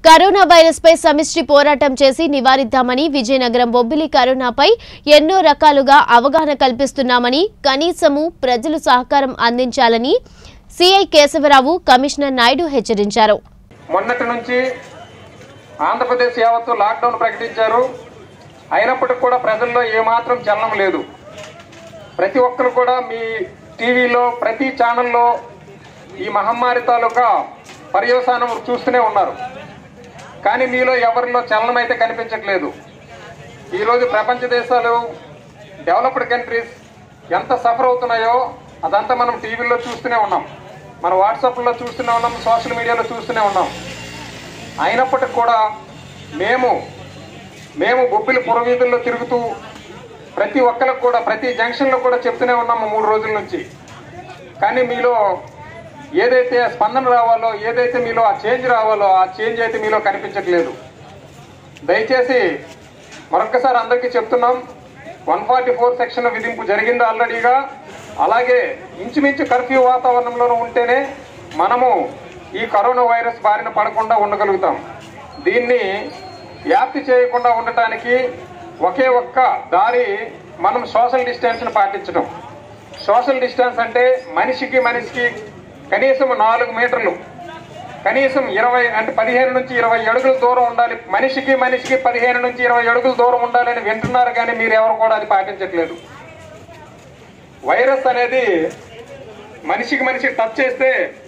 corona virus పై సమిష్టి పోరాటం చేసి నివారిద్దామని విజయనగరం బొబ్బిలి కరోనాపై ఎన్నో రకాలుగా అవగాహన కల్పిస్తున్నామని కనీసము ప్రజలు సహకారం అందించాలని సిఐ కేశవరావు కమిషనర్ నాయుడు హెచ్చరించారు మొన్నటి నుంచి ఆంధ్రప్రదేశ్ యావత్తు లాక్డౌన్ ప్రకటించారు అయినప్పటికీ కూడా ప్రజల్లో ఏమాత్రం చలనం లేదు ప్రతి ఒక్కరు కూడా మీ టీవీలో ప్రతి ఛానల్లో ఈ మహమ్మారి తాలూకా పర్యవసానం చూస్తూనే ఉన్నారు కానీ మీలో ఎవరిలో చలనం అయితే కనిపించట్లేదు ఈరోజు ప్రపంచ దేశాలు డెవలప్డ్ కంట్రీస్ ఎంత సఫర్ అవుతున్నాయో అదంతా మనం టీవీలో చూస్తూనే ఉన్నాం మన వాట్సాప్లో చూస్తూనే ఉన్నాం సోషల్ మీడియాలో చూస్తూనే ఉన్నాం అయినప్పటికి కూడా మేము మేము బొబ్బిలి పురవీధుల్లో తిరుగుతూ ప్రతి ఒక్కరికి కూడా ప్రతి జంక్షన్లో కూడా చెప్తూనే ఉన్నాము మూడు రోజుల నుంచి కానీ మీలో ఏదైతే స్పందన రావాలో ఏదైతే మీలో ఆ చేంజ్ రావాలో ఆ చేంజ్ అయితే మీలో కనిపించట్లేదు దయచేసి మరొకసారి అందరికీ చెప్తున్నాం వన్ ఫార్టీ ఫోర్ సెక్షన్ విధింపు జరిగింది ఆల్రెడీగా అలాగే ఇంచుమించు కర్ఫ్యూ వాతావరణంలో ఉంటేనే మనము ఈ కరోనా వైరస్ బారిన పడకుండా ఉండగలుగుతాం దీన్ని వ్యాప్తి చేయకుండా ఉండటానికి ఒకే ఒక్క దారి మనం సోషల్ డిస్టెన్స్ని పాటించడం సోషల్ డిస్టెన్స్ అంటే మనిషికి మనిషికి కనీసం నాలుగు మీటర్లు కనీసం ఇరవై అంటే పదిహేను నుంచి ఇరవై అడుగుల దూరం ఉండాలి మనిషికి మనిషికి పదిహేను నుంచి ఇరవై అడుగుల దూరం ఉండాలని వింటున్నారు కానీ మీరు ఎవరు కూడా అది పాటించట్లేదు వైరస్ అనేది మనిషికి మనిషికి టచ్ చేస్తే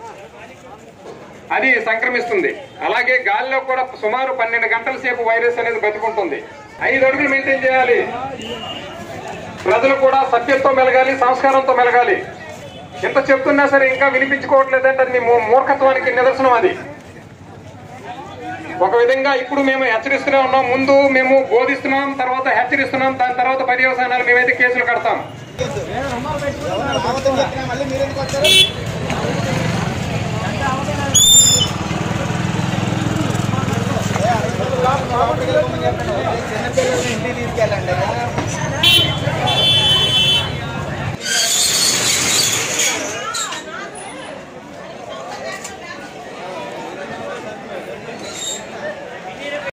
అది సంక్రమిస్తుంది అలాగే గాలిలో కూడా సుమారు పన్నెండు గంటల సేపు వైరస్ అనేది బతుకుంటుంది ఐదు అడుగులు మెయింటైన్ చేయాలి ప్రజలు కూడా సత్యంతో మెలగాలి సంస్కారంతో మెలగాలి ఎంత చెప్తున్నా సరే ఇంకా వినిపించుకోవట్లేదంటే అది మీ మూ- మూర్ఖత్వానికి నిదర్శనం అది ఒక విధంగా ఇప్పుడు మేము హెచ్చరిస్తూనే ఉన్నాం ముందు మేము బోధిస్తున్నాం తర్వాత హెచ్చరిస్తున్నాం దాని తర్వాత పర్యవసానాలు మేమైతే కేసులు కడతాం చిన్నపిల్లల్ని ఇంటికి తీసుకెళ్ళండి